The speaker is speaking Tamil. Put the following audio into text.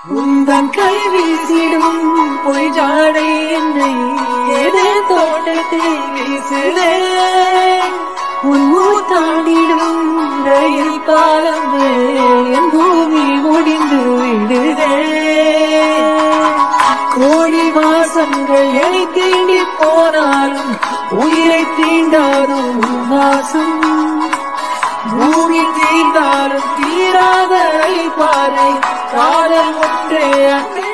உந்தன் கை வீசிடும் பொய் ஜாடை என்னை ஏதே தோட்டத்தை வீசுதே உன் தாண்டிடும் ரயில் பாலம் என் பூமி முடிந்து விடுதே கோடி வாசங்கள் என்னை தீண்டி போனாலும் உயிரை தீண்டாதும் உன் வாசம் பூமி தீர்ந்தாலும் தீராத பாறை காதல் ஒன்றே அங்கே